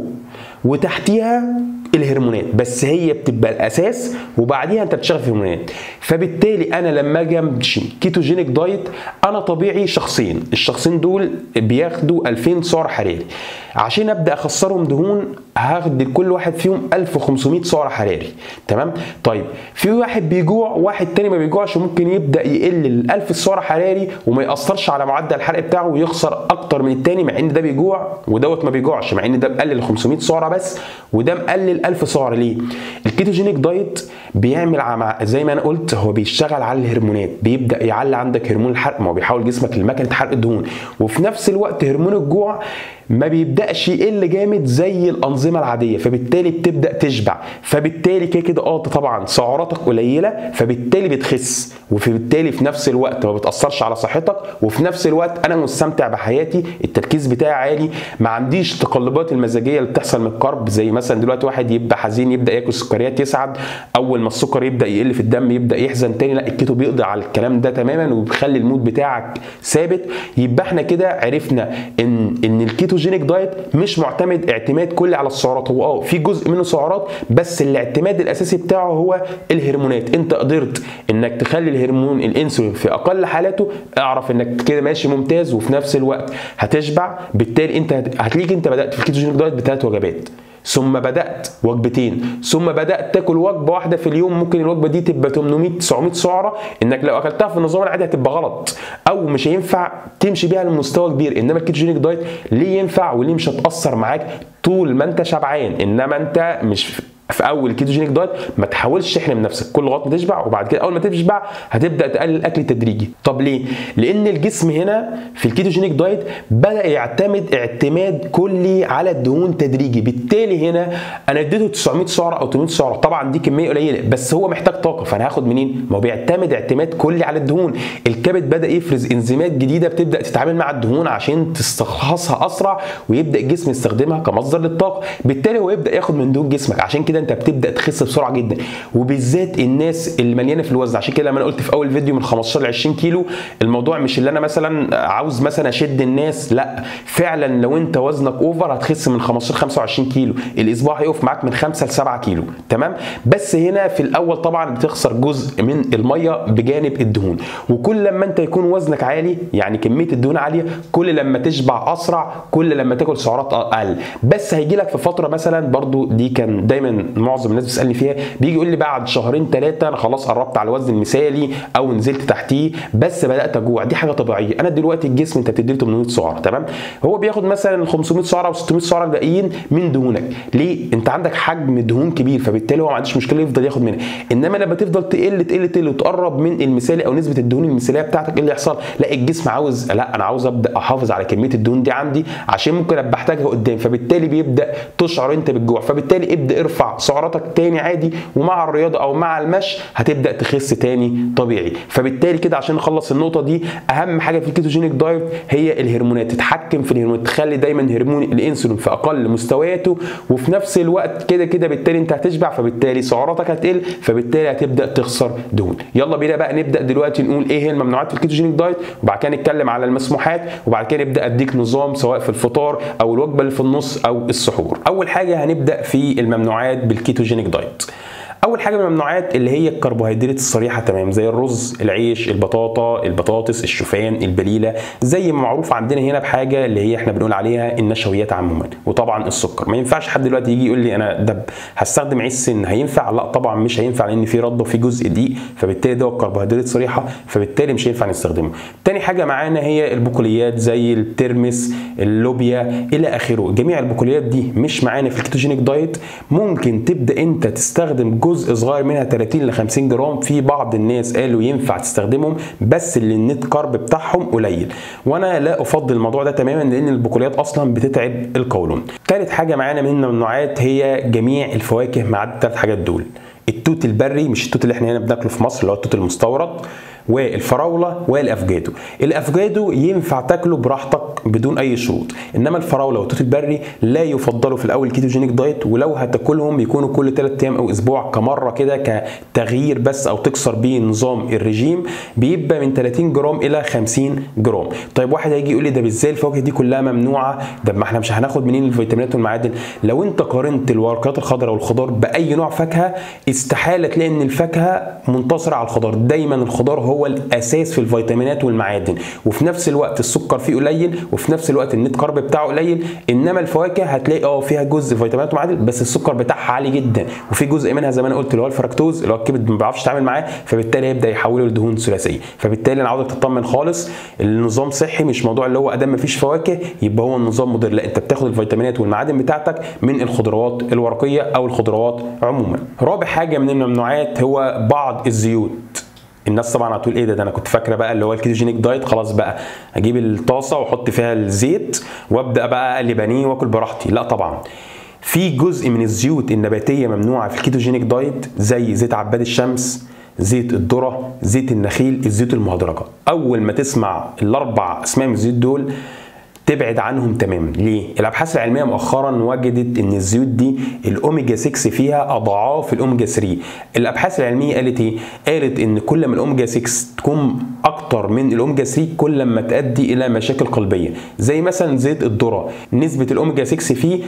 وتحتيها الهرمونات بس هي بتبقى الاساس وبعديها انت بتشتغل في الهرمونات فبالتالي انا لما اجي امشي كيتوجينيك دايت انا طبيعي شخصين الشخصين دول بياخدوا 2000 سعر حراري عشان ابدا اخسرهم دهون هاخد لكل واحد فيهم 1500 سعر حراري تمام طيب في واحد بيجوع واحد تاني ما بيجوعش ممكن يبدا يقل ال 1000 سعر حراري وما ياثرش على معدل الحرق بتاعه ويخسر اكتر من التاني مع ان ده بيجوع ودوت ما بيجوعش مع ان ده مقلل 500 سعره بس وده مقلل 1000 سعر ليه الكيتوجينيك دايت بيعمل عم... زي ما انا قلت هو بيشتغل على الهرمونات بيبدا يعلي عندك هرمون الحرق ما هو بيحول جسمك لمكنه حرق الدهون وفي نفس الوقت هرمون الجوع ما بيبداش يقل جامد زي الانظمه العاديه فبالتالي بتبدا تشبع فبالتالي كده كده اه طبعا سعراتك قليله فبالتالي بتخس وبالتالي في نفس الوقت ما بتاثرش على صحتك وفي نفس الوقت انا مستمتع بحياتي التركيز بتاعي عالي ما عنديش التقلبات المزاجيه اللي بتحصل من الكرب زي مثلا دلوقتي واحد يبقى حزين يبدا ياكل سكريات يسعد اول ما السكر يبدا يقل في الدم يبدا يحزن تاني لا الكيتو بيقضي على الكلام ده تماما وبيخلي المود بتاعك ثابت يبقى احنا كده عرفنا ان ان الكيتو كيتوجينيك دايت مش معتمد اعتماد كلي على السعرات هو اه في جزء منه سعرات بس الاعتماد الاساسي بتاعه هو الهرمونات انت قدرت انك تخلي الهرمون الانسولين في اقل حالاته اعرف انك كده ماشي ممتاز وفي نفس الوقت هتشبع بالتالي انت هتلاقيك انت بدات في الكيتوجينيك دايت بثلاث وجبات ثم بدات وجبتين ثم بدات تاكل وجبه واحده في اليوم ممكن الوجبه دي تبقى 800 900 سعره انك لو اكلتها في النظام العادي هتبقى غلط او مش هينفع تمشي بيها لمستوى كبير انما الكيتوجينيك دايت ليه ينفع وليه مش هتاثر معاك طول ما انت شبعان انما انت مش في اول كيتوجينيك دايت ما تحاولش تحرم نفسك كل لغايه ما تشبع وبعد كده اول ما تشبع هتبدا تقلل الاكل تدريجي طب ليه لان الجسم هنا في الكيتوجينيك دايت بدا يعتمد اعتماد كلي على الدهون تدريجي بالتالي هنا انا اديته 900 سعره او 800 سعره طبعا دي كميه قليله بس هو محتاج طاقه فانا هاخد منين ما هو بيعتمد اعتماد كلي على الدهون الكبد بدا يفرز انزيمات جديده بتبدا تتعامل مع الدهون عشان تستخلصها اسرع ويبدا الجسم يستخدمها كمصدر للطاقه بالتالي هو يبدا ياخد من دهون جسمك عشان كده انت بتبدا تخس بسرعه جدا وبالذات الناس اللي مليانه في الوزن عشان كده لما انا قلت في اول فيديو من 15 ل 20 كيلو الموضوع مش اللي انا مثلا عاوز مثلا اشد الناس لا فعلا لو انت وزنك اوفر هتخس من 15 ل 25 كيلو الاسبوع هيقف معاك من 5 ل 7 كيلو تمام بس هنا في الاول طبعا بتخسر جزء من الميه بجانب الدهون وكل لما انت يكون وزنك عالي يعني كميه الدهون عاليه كل لما تشبع اسرع كل لما تاكل سعرات اقل بس هيجي لك في فتره مثلا برضو دي كان دايما معظم الناس بتسالني فيها بيجي يقول لي بعد شهرين ثلاثه انا خلاص قربت على الوزن المثالي او نزلت تحتيه بس بدات اجوع دي حاجه طبيعيه انا دلوقتي الجسم انت بتدي له 800 سعر تمام هو بياخد مثلا 500 سعره او 600 سعره الباقيين من دهونك ليه انت عندك حجم دهون كبير فبالتالي هو ما عندوش مشكله يفضل ياخد منها انما لما تفضل تقل تقل تقل وتقرب من المثالي او نسبه الدهون المثاليه بتاعتك ايه اللي يحصل لا الجسم عاوز لا انا عاوز ابدا احافظ على كميه الدهون دي عندي عشان ممكن ابقى احتاجها قدام فبالتالي بيبدا تشعر انت بالجوع فبالتالي ابدا ارفع سعراتك تاني عادي ومع الرياضه او مع المشي هتبدا تخس تاني طبيعي فبالتالي كده عشان نخلص النقطه دي اهم حاجه في الكيتوجينيك دايت هي الهرمونات تتحكم في الهرمونات تخلي دايما هرمون الانسولين في اقل مستوياته وفي نفس الوقت كده كده بالتالي انت هتشبع فبالتالي سعراتك هتقل فبالتالي هتبدا تخسر دهون يلا بينا بقى نبدا دلوقتي نقول ايه هي الممنوعات في الكيتوجينيك دايت وبعد كده نتكلم على المسموحات وبعد كده نبدا اديك نظام سواء في الفطار او الوجبه اللي في النص او السحور اول حاجه هنبدا في الممنوعات بالكيتوجينيك دايت اول حاجه من الممنوعات اللي هي الكربوهيدرات الصريحه تمام زي الرز العيش البطاطا البطاطس الشوفان البليله زي ما معروف عندنا هنا بحاجه اللي هي احنا بنقول عليها النشويات عموما وطبعا السكر ما ينفعش حد دلوقتي يجي يقول لي انا ده هستخدم عيش سن هينفع لا طبعا مش هينفع لان في رده وفي جزء دقيق فبالتالي ده كربوهيدرات صريحه فبالتالي مش هينفع نستخدمه تاني حاجه معانا هي البقوليات زي الترمس اللوبيا الى اخره جميع البقوليات دي مش معانا في الكيتوجينيك دايت ممكن تبدا انت تستخدم جزء صغير منها 30 ل 50 جرام في بعض الناس قالوا ينفع تستخدمهم بس اللي النت كارب بتاعهم قليل وانا لا افضل الموضوع ده تماما لان البقوليات اصلا بتتعب القولون ثالث حاجه معانا من الممنوعات هي جميع الفواكه ما عدا الثلاث حاجات دول التوت البري مش التوت اللي احنا هنا بناكله في مصر اللي هو التوت المستورد والفراوله والافوكادو الافوكادو ينفع تاكله براحتك بدون اي شروط انما الفراوله والتوت البري لا يفضلوا في الاول كيتوجينيك دايت ولو هتاكلهم يكونوا كل 3 ايام او اسبوع كمره كده كتغيير بس او تكسر بيه نظام الرجيم بيبقى من 30 جرام الى 50 جرام طيب واحد هيجي يقول لي ده ازاي الفواكه دي كلها ممنوعه ده ما احنا مش هناخد منين الفيتامينات والمعادن لو انت قارنت الورقات الخضراء والخضار باي نوع فاكهه استحاله تلاقي ان الفاكهه منتصره على الخضار دايما الخضار هو الاساس في الفيتامينات والمعادن وفي نفس الوقت السكر فيه قليل وفي نفس الوقت النت كارب بتاعه قليل انما الفواكه هتلاقي اه فيها جزء فيتامينات ومعادن بس السكر بتاعها عالي جدا وفي جزء منها زي ما انا قلت اللي هو الفركتوز اللي هو الكبد ما بيعرفش يتعامل معاه فبالتالي يبدا يحوله لدهون ثلاثيه فبالتالي انا عاوزك تطمن خالص النظام صحي مش موضوع اللي هو ادام ما فيش فواكه يبقى هو النظام مضر لا انت بتاخد الفيتامينات والمعادن بتاعتك من الخضروات الورقيه او الخضروات عموما رابع حاجه من الممنوعات هو بعض الزيوت الناس طبعا هتقول ايه ده, ده انا كنت فاكره بقى اللي هو الكيتوجينيك دايت خلاص بقى اجيب الطاسه واحط فيها الزيت وابدا بقى اقلب بانيه واكل براحتي لا طبعا في جزء من الزيوت النباتيه ممنوعه في الكيتوجينيك دايت زي زيت عباد الشمس زيت الذره زيت النخيل الزيوت المهدرجه اول ما تسمع الاربع اسماء من الزيوت دول تبعد عنهم تماما ليه الابحاث العلميه مؤخرا وجدت ان الزيوت دي الاوميجا 6 فيها اضعاف الاوميجا 3 الابحاث العلميه قالت ايه قالت ان كل ما الاوميجا 6 تكون اكتر من الاوميجا 3 كل ما تؤدي الى مشاكل قلبيه زي مثلا زيت الذره نسبه الاوميجا 6 فيه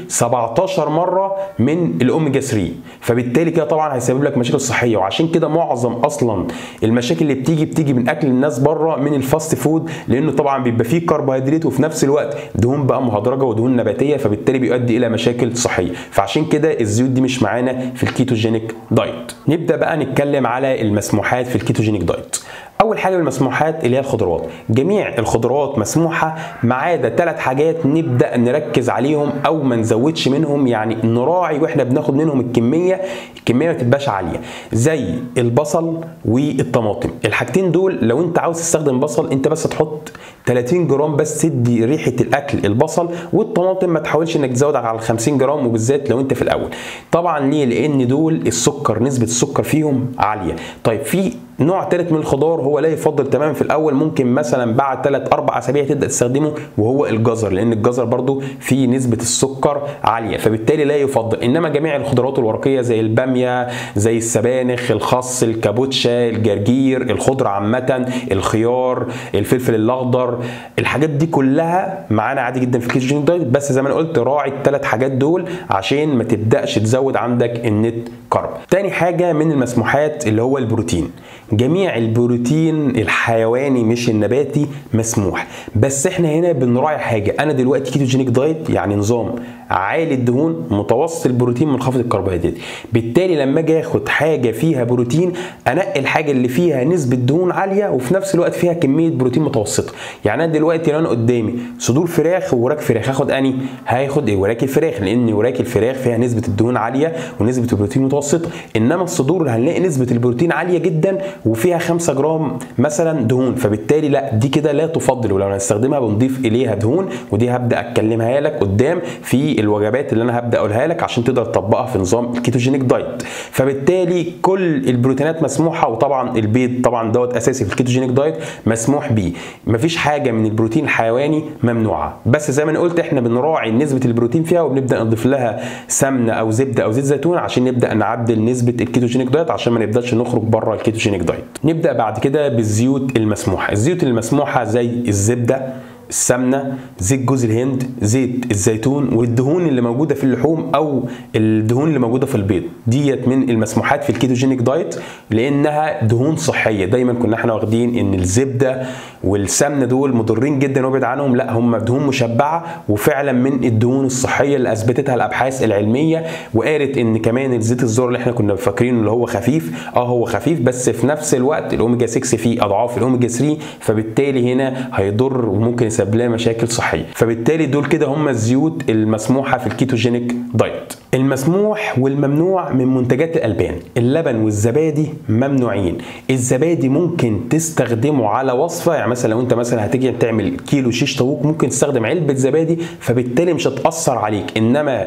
17 مره من الاوميجا 3 فبالتالي كده طبعا هيسبب لك مشاكل صحيه وعشان كده معظم اصلا المشاكل اللي بتيجي بتيجي من اكل الناس بره من الفاست فود لانه طبعا بيبقى فيه كربوهيدرات وفي نفس الوقت دهون بقى مهدرجه ودهون نباتيه فبالتالي بيؤدي الى مشاكل صحيه فعشان كده الزيوت دي مش معانا في الكيتوجينيك دايت نبدا بقى نتكلم على المسموحات في الكيتوجينيك دايت اول حاجه من المسموحات اللي هي الخضروات جميع الخضروات مسموحه ما عدا ثلاث حاجات نبدا نركز عليهم او ما نزودش منهم يعني نراعي واحنا بناخد منهم الكميه الكميه ما تبقاش عاليه زي البصل والطماطم الحاجتين دول لو انت عاوز تستخدم بصل انت بس تحط 30 جرام بس تدي ريحه الاكل البصل والطماطم ما تحاولش انك تزود على 50 جرام وبالذات لو انت في الاول طبعا ليه لان دول السكر نسبه السكر فيهم عاليه طيب في نوع ثالث من الخضار هو لا يفضل تماما في الاول ممكن مثلا بعد 3 4 اسابيع تبدا تستخدمه وهو الجزر لان الجزر برضو فيه نسبه السكر عاليه فبالتالي لا يفضل انما جميع الخضروات الورقيه زي الباميه زي السبانخ الخس الكابوتشا الجرجير الخضره عامه الخيار الفلفل الاخضر الحاجات دي كلها معانا عادي جدا في الكيتوجينيك دايت بس زي ما انا قلت راعي الثلاث حاجات دول عشان ما تبداش تزود عندك النت كارب تاني حاجه من المسموحات اللي هو البروتين جميع البروتين الحيواني مش النباتي مسموح بس احنا هنا بنراعي حاجه انا دلوقتي كيتوجينيك دايت يعني نظام عالي الدهون متوسط البروتين منخفض الكربوهيدرات بالتالي لما اجي اخد حاجه فيها بروتين انقي الحاجه اللي فيها نسبه دهون عاليه وفي نفس الوقت فيها كميه بروتين متوسطه يعني انا دلوقتي لو انا قدامي صدور فراخ ووراك فراخ هاخد اني هاخد ايه وراك الفراخ لان وراك الفراخ فيها نسبه الدهون عاليه ونسبه البروتين متوسطه انما الصدور هنلاقي نسبه البروتين عاليه جدا وفيها 5 جرام مثلا دهون فبالتالي لا دي كده لا تفضل ولو هنستخدمها بنضيف اليها دهون ودي هبدا اتكلمها لك قدام في الوجبات اللي انا هبدا اقولها لك عشان تقدر تطبقها في نظام الكيتوجينيك دايت فبالتالي كل البروتينات مسموحه وطبعا البيض طبعا دوت اساسي في الكيتوجينيك دايت مسموح بيه مفيش حاجه من البروتين الحيواني ممنوعه بس زي ما انا قلت احنا بنراعي نسبه البروتين فيها وبنبدا نضيف لها سمنه او زبده او زيت زيتون عشان نبدا نعدل نسبه الكيتوجينيك دايت عشان ما نبداش نخرج بره الكيتوجينيك دايت نبدا بعد كده بالزيوت المسموحه الزيوت المسموحه زي الزبده السمنه زيت جوز الهند زيت الزيتون والدهون اللي موجوده في اللحوم او الدهون اللي موجوده في البيض ديت من المسموحات في الكيتوجينيك دايت لانها دهون صحيه دايما كنا احنا واخدين ان الزبده والسمنه دول مضرين جدا وابعد عنهم لا هم دهون مشبعه وفعلا من الدهون الصحيه اللي اثبتتها الابحاث العلميه وقالت ان كمان الزيت الذره اللي احنا كنا فاكرين اللي هو خفيف اه هو خفيف بس في نفس الوقت الاوميجا 6 فيه اضعاف الاوميجا 3 فبالتالي هنا هيضر وممكن يسبب لنا مشاكل صحيه فبالتالي دول كده هم الزيوت المسموحه في الكيتوجينيك دايت المسموح والممنوع من منتجات الالبان اللبن والزبادي ممنوعين الزبادي ممكن تستخدمه على وصفه يعني مثلا لو انت مثلا هتيجي تعمل كيلو شيش طاووق ممكن تستخدم علبه زبادي فبالتالي مش هتاثر عليك انما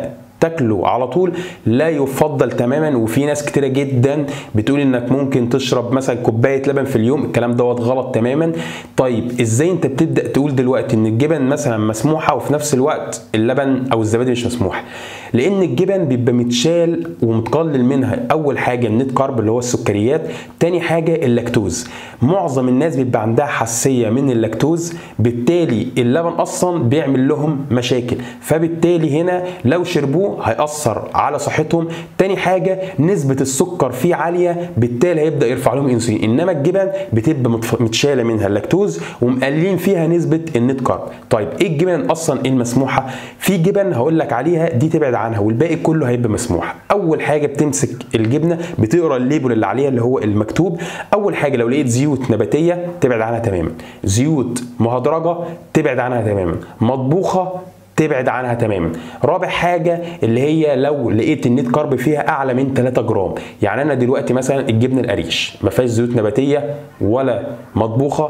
تاكله على طول لا يفضل تماما وفي ناس كتيره جدا بتقول انك ممكن تشرب مثلا كوبايه لبن في اليوم الكلام دوت غلط تماما طيب ازاي انت بتبدا تقول دلوقتي ان الجبن مثلا مسموحه وفي نفس الوقت اللبن او الزبادي مش مسموح لان الجبن بيبقى متشال ومتقلل منها اول حاجه النت كارب اللي هو السكريات تاني حاجه اللاكتوز معظم الناس بيبقى عندها حساسيه من اللاكتوز بالتالي اللبن اصلا بيعمل لهم مشاكل فبالتالي هنا لو شربوه هيأثر على صحتهم تاني حاجه نسبه السكر فيه عاليه بالتالي هيبدا يرفع لهم انسولين انما الجبن بتبقى متشاله منها اللاكتوز ومقللين فيها نسبه النت كارب طيب ايه الجبن اصلا المسموحه في جبن هقول لك عليها دي تبعد عنها والباقي كله هيبقى مسموح اول حاجه بتمسك الجبنه بتقرا الليبل اللي عليها اللي هو المكتوب اول حاجه لو لقيت زيوت نباتيه تبعد عنها تماما زيوت مهدرجه تبعد عنها تماما مطبوخه تبعد عنها تماما رابع حاجة اللي هي لو لقيت النت كارب فيها أعلى من 3 جرام يعني أنا دلوقتي مثلا الجبنة القريش ما فيهاش زيوت نباتية ولا مطبوخة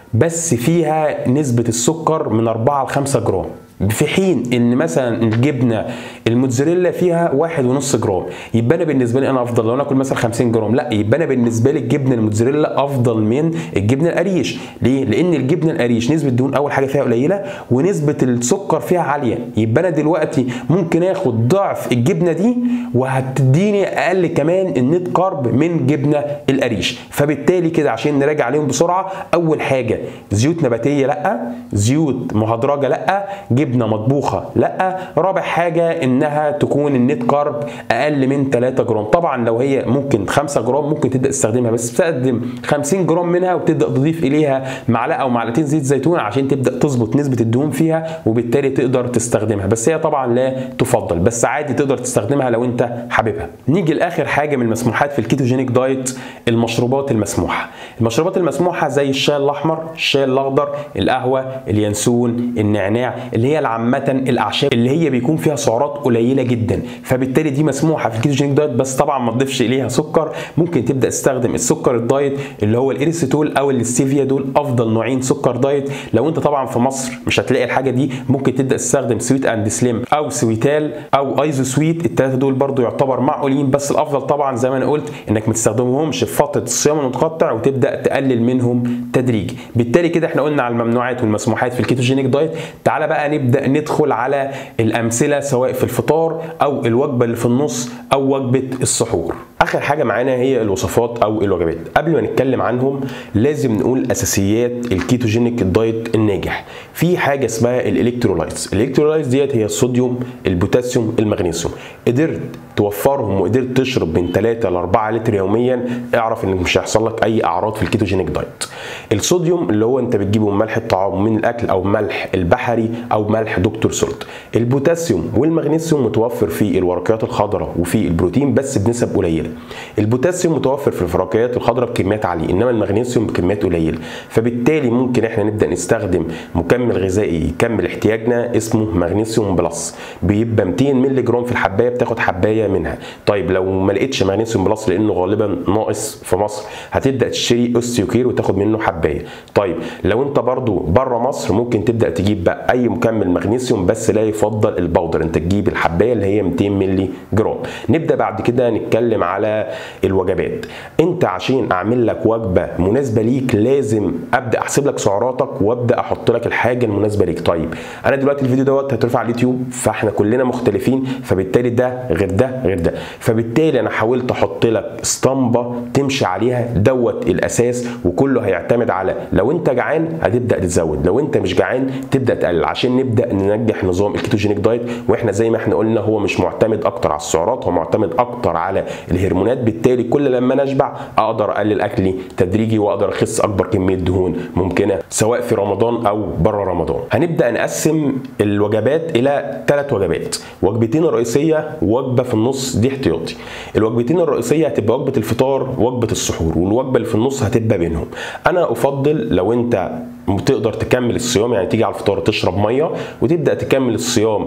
بس فيها نسبة السكر من 4 ل 5 جرام في حين ان مثلا الجبنه الموتزاريلا فيها واحد ونص جرام يبقى انا بالنسبه لي انا افضل لو انا اكل مثلا 50 جرام لا يبقى انا بالنسبه لي الجبنه الموتزاريلا افضل من الجبنه القريش ليه لان الجبنه القريش نسبه الدهون اول حاجه فيها قليله ونسبه السكر فيها عاليه يبقى انا دلوقتي ممكن اخد ضعف الجبنه دي وهتديني اقل كمان النت كارب من جبنه القريش فبالتالي كده عشان نراجع عليهم بسرعه اول حاجه زيوت نباتيه لا زيوت مهدرجه لا جبنه مطبوخه لا رابع حاجه انها تكون النت كارب اقل من 3 جرام طبعا لو هي ممكن 5 جرام ممكن تبدا تستخدمها بس تستخدم 50 جرام منها وتبدا تضيف اليها معلقه او معلقتين زيت زيتون عشان تبدا تظبط نسبه الدهون فيها وبالتالي تقدر تستخدمها بس هي طبعا لا تفضل بس عادي تقدر تستخدمها لو انت حاببها نيجي لاخر حاجه من المسموحات في الكيتوجينيك دايت المشروبات المسموحه المشروبات المسموحه زي الشاي الاحمر الشاي الاخضر القهوه اليانسون النعناع اللي هي عامه الاعشاب اللي هي بيكون فيها سعرات قليله جدا فبالتالي دي مسموحه في الكيتوجينيك دايت بس طبعا ما تضيفش اليها سكر ممكن تبدا تستخدم السكر الدايت اللي هو الاريسيتول او الستيفيا دول افضل نوعين سكر دايت لو انت طبعا في مصر مش هتلاقي الحاجه دي ممكن تبدا تستخدم سويت اند سليم او سويتال او ايزو سويت الثلاثه دول برضو يعتبر معقولين بس الافضل طبعا زي ما انا قلت انك ما تستخدمهمش في فتره الصيام المتقطع وتبدا تقلل منهم تدريجي بالتالي كده احنا قلنا على الممنوعات والمسموحات في الكيتوجينيك دايت تعالى بقى نبدا ندخل على الامثله سواء في الفطار او الوجبه اللي في النص او وجبه السحور اخر حاجه معانا هي الوصفات او الوجبات قبل ما نتكلم عنهم لازم نقول اساسيات الكيتوجينيك دايت الناجح في حاجه اسمها الالكترولايتس الالكترولايتس ديت هي الصوديوم البوتاسيوم المغنيسيوم قدرت توفرهم وقدرت تشرب من 3 ل 4 لتر يوميا اعرف انك مش هيحصل لك اي اعراض في الكيتوجينيك دايت الصوديوم اللي هو انت بتجيبه من ملح الطعام من الاكل او ملح البحري او ملح دكتور سولت البوتاسيوم والمغنيسيوم متوفر في الورقيات الخضراء وفي البروتين بس بنسب قليله البوتاسيوم متوفر في الورقيات الخضراء بكميات عاليه انما المغنيسيوم بكميات قليله فبالتالي ممكن احنا نبدا نستخدم مكمل غذائي يكمل احتياجنا اسمه مغنيسيوم بلس بيبقى 200 مللي جرام في الحبايه بتاخد حبايه منها طيب لو ما لقيتش مغنيسيوم بلس لانه غالبا ناقص في مصر هتبدا تشتري اوستيوكير وتاخد منه حبايه طيب لو انت برضو بره مصر ممكن تبدا تجيب بقى اي مكمل مغنيسيوم بس لا يفضل البودر انت تجيب الحبايه اللي هي 200 مللي جرام نبدا بعد كده نتكلم على الوجبات انت عشان اعمل لك وجبه مناسبه ليك لازم ابدا احسب لك سعراتك وابدا احط لك الحاجه المناسبه ليك طيب انا دلوقتي الفيديو دوت هيترفع على اليوتيوب فاحنا كلنا مختلفين فبالتالي ده غير ده غير ده فبالتالي انا حاولت احط لك اسطمبه تمشي عليها دوت الاساس وكله هيعتمد على لو انت جعان هتبدا تزود لو انت مش جعان تبدا تقلل عشان نبدا ننجح نظام الكيتوجينيك دايت واحنا زي ما احنا قلنا هو مش معتمد اكتر على السعرات هو معتمد اكتر على الهرمونات بالتالي كل لما انا اشبع اقدر اقلل اكلي تدريجي واقدر اخس اكبر كميه دهون ممكنه سواء في رمضان او بره رمضان هنبدا نقسم الوجبات الى ثلاث وجبات وجبتين رئيسيه ووجبه في النص دي احتياطي الوجبتين الرئيسيه هتبقى وجبه الفطار وجبه السحور والوجبه اللي في النص هتبقى بينهم انا افضل لو انت تقدر تكمل الصيام يعني تيجي على الفطار تشرب ميه وتبدا تكمل الصيام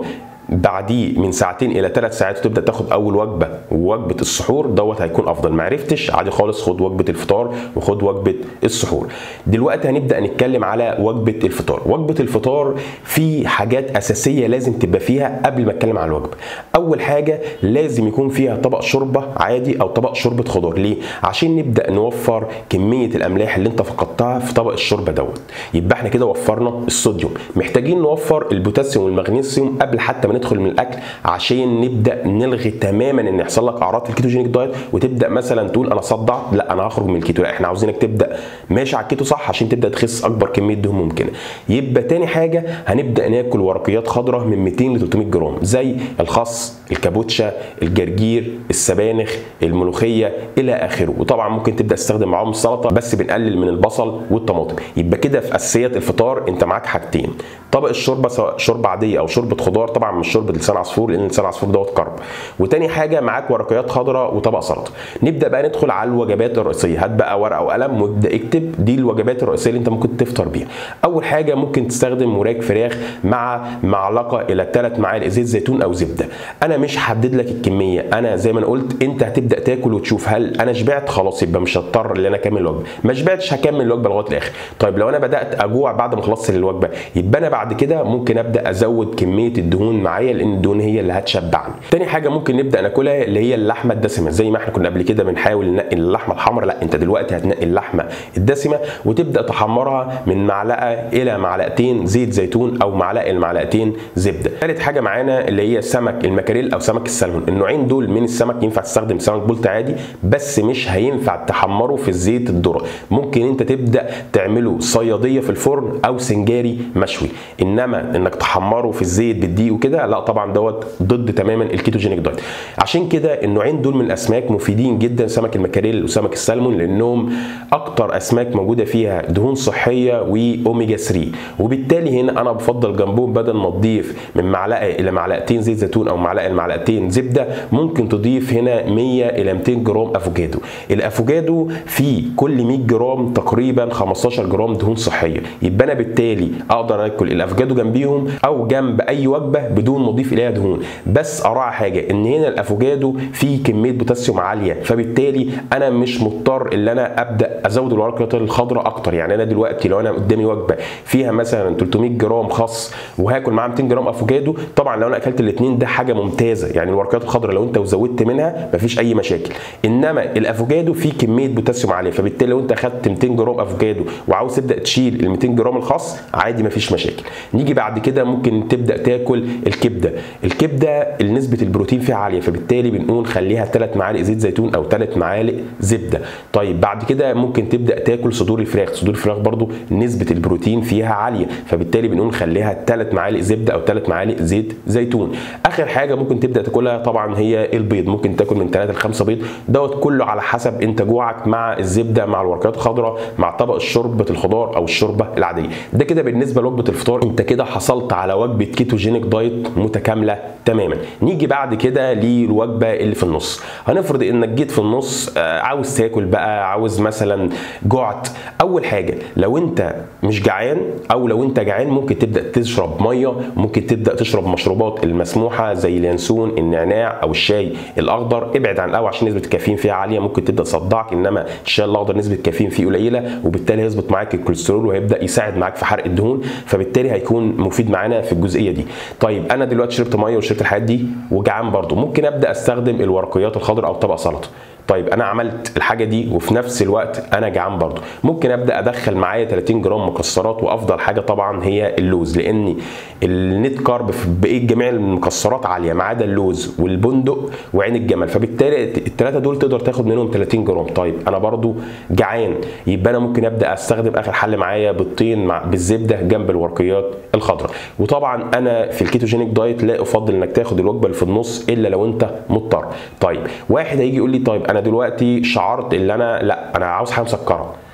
بعديه من ساعتين الى ثلاث ساعات وتبدا تاخد اول وجبه ووجبه السحور دوت هيكون افضل ما عرفتش عادي خالص خد وجبه الفطار وخد وجبه السحور دلوقتي هنبدا نتكلم على وجبه الفطار وجبه الفطار في حاجات اساسيه لازم تبقى فيها قبل ما اتكلم على الوجبه اول حاجه لازم يكون فيها طبق شوربه عادي او طبق شوربه خضار ليه عشان نبدا نوفر كميه الاملاح اللي انت فقدتها في طبق الشوربه دوت يبقى احنا كده وفرنا الصوديوم محتاجين نوفر البوتاسيوم والمغنيسيوم قبل حتى ما ندخل من الاكل عشان نبدا نلغي تماما ان يحصل لك اعراض الكيتوجينيك دايت وتبدا مثلا تقول انا صدعت لا انا هخرج من الكيتو لا احنا عاوزينك تبدا ماشي على الكيتو صح عشان تبدا تخس اكبر كميه دهون ممكنه يبقى تاني حاجه هنبدا ناكل ورقيات خضراء من 200 ل 300 جرام زي الخس الكابوتشا الجرجير السبانخ الملوخيه الى اخره وطبعا ممكن تبدا تستخدم معاهم السلطه بس بنقلل من البصل والطماطم يبقى كده في اساسيات الفطار انت معاك حاجتين طبق الشوربه سواء شوربه عاديه او شوربه خضار طبعا مش شوربه لسان عصفور لان لسان عصفور دوت كرب وتاني حاجه معاك ورقيات خضراء وطبق سلطه نبدا بقى ندخل على الوجبات الرئيسيه هات بقى ورقه وقلم وابدا اكتب دي الوجبات الرئيسيه اللي انت ممكن تفطر بيها اول حاجه ممكن تستخدم وراك فراخ مع معلقه الى ثلاث معالق زيت زيتون او زبده انا مش هحدد لك الكميه انا زي ما انا قلت انت هتبدا تاكل وتشوف هل انا شبعت خلاص يبقى مش هضطر ان انا اكمل الوجبه ما شبعتش هكمل الوجبه لغايه الاخر طيب لو انا بدات اجوع بعد ما خلصت الوجبه يبقى انا بعد كده ممكن ابدا ازود كميه الدهون معايا لان الدهون هي اللي هتشبعني تاني حاجه ممكن نبدا ناكلها اللي هي اللحمه الدسمه زي ما احنا كنا قبل كده بنحاول ننقي اللحمه الحمراء لا انت دلوقتي هتنقي اللحمه الدسمه وتبدا تحمرها من معلقه الى معلقتين زيت زيتون او معلقه لمعلقتين زبده ثالث حاجه معانا اللي هي سمك المكاريل او سمك السلمون النوعين دول من السمك ينفع تستخدم سمك بولت عادي بس مش هينفع تحمره في الزيت الذره ممكن انت تبدا تعمله صياديه في الفرن او سنجاري مشوي انما انك تحمره في الزيت بالدقيق وكده لا طبعا دوت ضد تماما الكيتوجينيك دايت عشان كده النوعين دول من الاسماك مفيدين جدا سمك المكاريل وسمك السلمون لانهم اكتر اسماك موجوده فيها دهون صحيه واوميجا 3 وبالتالي هنا انا بفضل جنبهم بدل ما تضيف من معلقه الى معلقتين زيت زيتون او معلقه لمعلقتين زبده ممكن تضيف هنا 100 الى 200 جرام افوكادو الافوكادو فيه كل 100 جرام تقريبا 15 جرام دهون صحيه يبقى انا بالتالي اقدر اكل الافوكادو جنبيهم او جنب اي وجبه بدون ما اضيف اليها دهون بس اراعي حاجه ان هنا الافوكادو فيه كميه بوتاسيوم عاليه فبالتالي انا مش مضطر ان انا ابدا ازود الورقيات الخضراء اكتر يعني انا دلوقتي لو انا قدامي وجبه فيها مثلا 300 جرام خس وهاكل معاها 200 جرام افوكادو طبعا لو انا اكلت الاثنين ده حاجه ممتازه يعني الورقيات الخضراء لو انت وزودت منها مفيش اي مشاكل انما الافوكادو فيه كميه بوتاسيوم عاليه فبالتالي لو انت اخدت 200 جرام افوكادو وعاوز تبدا تشيل ال 200 جرام الخس عادي مفيش مشاكل نيجي بعد كده ممكن تبدا تاكل الكبده الكبده نسبه البروتين فيها عاليه فبالتالي بنقول خليها 3 معالق زيت زيتون او 3 معالق زبده طيب بعد كده ممكن تبدا تاكل صدور الفراخ صدور الفراخ برضو نسبه البروتين فيها عاليه فبالتالي بنقول خليها 3 معالق زبده او 3 معالق زيت زيتون اخر حاجه ممكن تبدا تاكلها طبعا هي البيض ممكن تاكل من 3 ل 5 بيض دوت كله على حسب انت جوعك مع الزبده مع الورقات الخضراء مع طبق شوربه الخضار او الشوربه العاديه ده كده بالنسبه لوجبه الفطار انت كده حصلت على وجبه كيتوجينيك دايت متكامله تماما نيجي بعد كده للوجبه اللي في النص هنفرض انك جيت في النص عاوز تاكل بقى عاوز مثلا جعت اول حاجه لو انت مش جعان او لو انت جعان ممكن تبدا تشرب ميه ممكن تبدا تشرب مشروبات المسموحه زي اليانسون النعناع او الشاي الاخضر ابعد عن القهوه عشان نسبه الكافيين فيها عاليه ممكن تبدا تصدعك انما الشاي الاخضر نسبه الكافيين فيه قليله وبالتالي هيظبط معاك الكوليسترول وهيبدا يساعد معاك في حرق الدهون فبالتالي هيكون مفيد معانا في الجزئيه دي طيب انا دلوقتي شربت ميه وشربت الحاجات دي وجعان برضو ممكن ابدا استخدم الورقيات الخضراء او طبق سلطه طيب انا عملت الحاجه دي وفي نفس الوقت انا جعان برضو ممكن ابدا ادخل معايا 30 جرام مكسرات وافضل حاجه طبعا هي اللوز لان النت كارب في بقيه جميع المكسرات عاليه ما عدا اللوز والبندق وعين الجمل فبالتالي الثلاثه دول تقدر تاخد منهم 30 جرام طيب انا برضو جعان يبقى انا ممكن ابدا استخدم اخر حل معايا بيضتين مع بالزبده جنب الورقيات الخضراء وطبعا انا في الكيتوجينيك دايت لا افضل انك تاخد الوجبه اللي في النص الا لو انت مضطر طيب واحد هيجي يقول لي طيب انا دلوقتي شعرت ان انا لا انا عاوز حاجه مسكره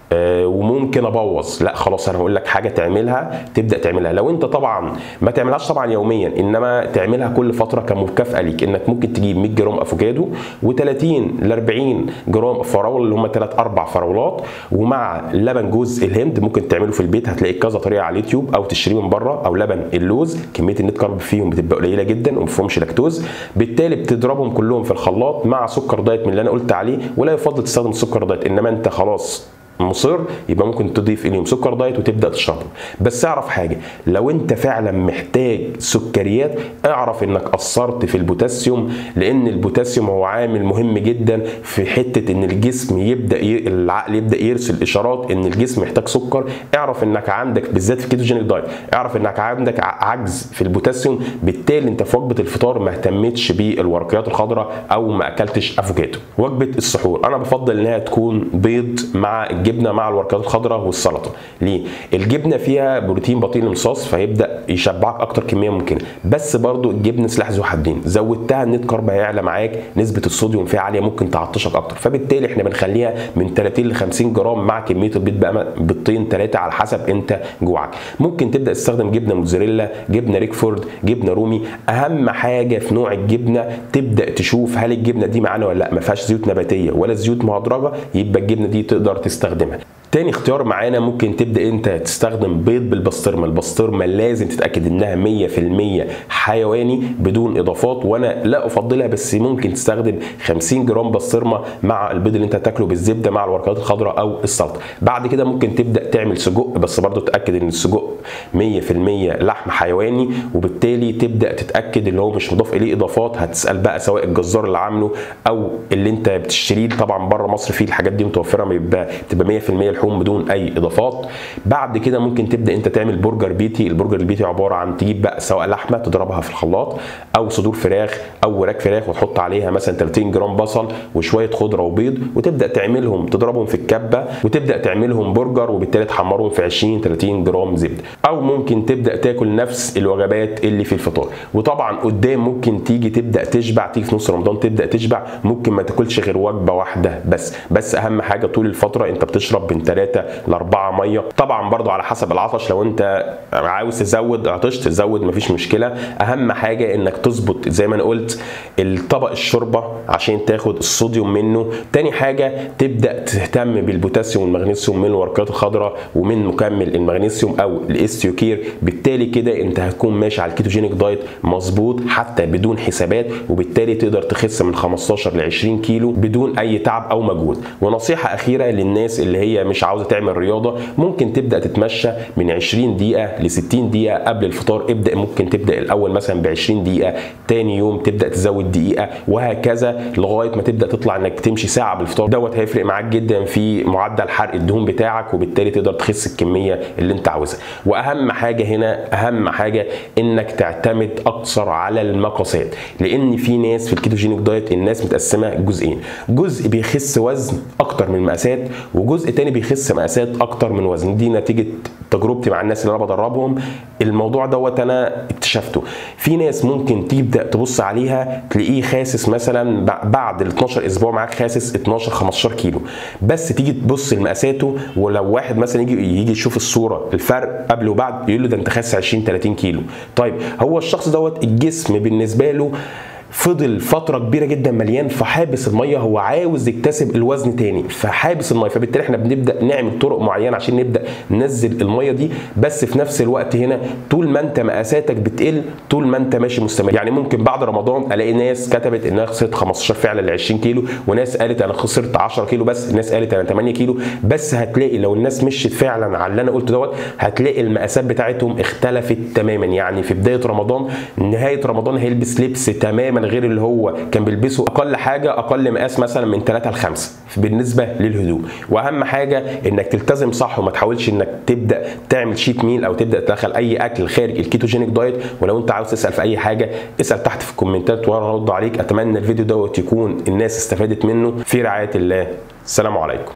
آه، وممكن ابوظ لا خلاص انا هقول لك حاجه تعملها تبدا تعملها لو انت طبعا ما تعملهاش طبعا يوميا انما تعملها كل فتره كمكافاه ليك انك ممكن تجيب 100 جرام افوكادو و30 ل 40 جرام فراوله اللي هم 3 4 فراولات ومع لبن جوز الهند ممكن تعمله في البيت هتلاقي كذا طريقه على اليوتيوب او تشتريه من بره او لبن اللوز كميه النت كارب فيهم بتبقى قليله جدا وما فيهمش لاكتوز بالتالي بتضربهم كلهم في الخلاط مع سكر دايت من اللي انا قلت عليه ولا يفضل تستخدم سكر دايت انما انت خلاص مصر يبقى ممكن تضيف اليهم سكر دايت وتبدا تشربه بس اعرف حاجه لو انت فعلا محتاج سكريات اعرف انك قصرت في البوتاسيوم لان البوتاسيوم هو عامل مهم جدا في حته ان الجسم يبدا ي... العقل يبدا يرسل اشارات ان الجسم محتاج سكر اعرف انك عندك بالذات في كيتوجينيك دايت اعرف انك عندك عجز في البوتاسيوم بالتالي انت في وجبه الفطار ما اهتمتش بالورقيات الخضراء او ما اكلتش افوكادو وجبه السحور انا بفضل انها تكون بيض مع الجبنه الجبنه مع الورقات الخضراء والسلطه ليه الجبنه فيها بروتين بطيء الامتصاص فيبدا يشبعك اكتر كميه ممكنه بس برضو الجبنه سلاح ذو حدين زودتها النت كارب هيعلى معاك نسبه الصوديوم فيها عاليه ممكن تعطشك اكتر فبالتالي احنا بنخليها من 30 ل 50 جرام مع كميه البيض بقى بيضتين ثلاثه على حسب انت جوعك ممكن تبدا تستخدم جبنه موتزاريلا جبنه ريكفورد جبنه رومي اهم حاجه في نوع الجبنه تبدا تشوف هل الجبنه دي معانا ولا لا ما فيهاش زيوت نباتيه ولا زيوت مهدرجه يبقى الجبنه دي تقدر تستخدمها تاني اختيار معانا ممكن تبدا انت تستخدم بيض بالبسطرمه البسطرمه لازم تتاكد انها 100% حيواني بدون اضافات وانا لا افضلها بس ممكن تستخدم 50 جرام بسطرمه مع البيض اللي انت تاكله بالزبده مع الورقات الخضراء او السلطه بعد كده ممكن تبدا تعمل سجق بس برضو تاكد ان السجق 100% لحم حيواني وبالتالي تبدا تتاكد ان هو مش مضاف اليه اضافات هتسال بقى سواء الجزار اللي عامله او اللي انت بتشتريه طبعا بره مصر فيه الحاجات دي متوفره بيبقى بتبقى 100% لحوم بدون اي اضافات بعد كده ممكن تبدا انت تعمل برجر بيتي البرجر البيتي عباره عن تجيب بقى سواء لحمه تضربها في الخلاط او صدور فراخ او وراك فراخ وتحط عليها مثلا 30 جرام بصل وشويه خضره وبيض وتبدا تعملهم تضربهم في الكبه وتبدا تعملهم برجر وبالتالي تحمرهم في 20 30 جرام زبده او ممكن تبدا تاكل نفس الوجبات اللي في الفطار وطبعا قدام ممكن تيجي تبدا تشبع تيجي في نص رمضان تبدا تشبع ممكن ما تاكلش غير وجبه واحده بس بس اهم حاجه طول الفتره انت بتشرب من 3 ل 4 ميه طبعا برضو على حسب العطش لو انت عاوز تزود عطشت تزود مفيش مشكله اهم حاجه انك تظبط زي ما انا قلت الطبق الشوربه عشان تاخد الصوديوم منه تاني حاجه تبدا تهتم بالبوتاسيوم والمغنيسيوم من الورقات الخضراء ومن مكمل المغنيسيوم او الاستيوكير بالتالي كده انت هتكون ماشي على الكيتوجينيك دايت مظبوط حتى بدون حسابات وبالتالي تقدر تخس من 15 ل 20 كيلو بدون اي تعب او مجهود ونصيحه اخيره للناس اللي هي مش عاوزه تعمل رياضه ممكن تبدا تتمشى من 20 دقيقه ل 60 دقيقه قبل الفطار ابدا ممكن تبدا الاول مثلا ب 20 دقيقه تاني يوم تبدا تزود دقيقه وهكذا لغايه ما تبدا تطلع انك تمشي ساعه بالفطار دوت هيفرق معاك جدا في معدل حرق الدهون بتاعك وبالتالي تقدر تخس الكميه اللي انت عاوزها واهم حاجه هنا اهم حاجه انك تعتمد اكثر على المقاسات لان في ناس في الكيتوجينيك دايت الناس متقسمه جزئين جزء بيخس وزن اكتر من مقاسات وجزء تاني بيخس مقاسات اكتر من وزن دي نتيجه تجربتي مع الناس اللي انا بدربهم الموضوع دوت انا اكتشفته في ناس ممكن تبدا تبص عليها تلاقيه خاسس مثلا بعد ال 12 اسبوع معاك خاسس 12 15 كيلو بس تيجي تبص لمقاساته ولو واحد مثلا يجي يجي يشوف الصوره الفرق قبل وبعد يقول له ده انت خاسس 20 30 كيلو طيب هو الشخص دوت الجسم بالنسبه له فضل فتره كبيره جدا مليان فحابس الميه هو عاوز يكتسب الوزن تاني فحابس الميه فبالتالي احنا بنبدا نعمل طرق معينه عشان نبدا ننزل الميه دي بس في نفس الوقت هنا طول ما انت مقاساتك بتقل طول ما انت ماشي مستمر يعني ممكن بعد رمضان الاقي ناس كتبت انها خسرت 15 فعلا ل 20 كيلو وناس قالت انا خسرت 10 كيلو بس ناس قالت انا 8 كيلو بس هتلاقي لو الناس مشيت فعلا على اللي انا قلته دوت هتلاقي المقاسات بتاعتهم اختلفت تماما يعني في بدايه رمضان نهايه رمضان هيلبس لبس تماما غير اللي هو كان بيلبسه اقل حاجه اقل مقاس مثلا من 3 ل 5 بالنسبه للهدوم واهم حاجه انك تلتزم صح وما تحاولش انك تبدا تعمل شيت ميل او تبدا تدخل اي اكل خارج الكيتوجينيك دايت ولو انت عاوز تسال في اي حاجه اسال تحت في الكومنتات وانا هرد عليك اتمنى الفيديو دوت يكون الناس استفادت منه في رعايه الله السلام عليكم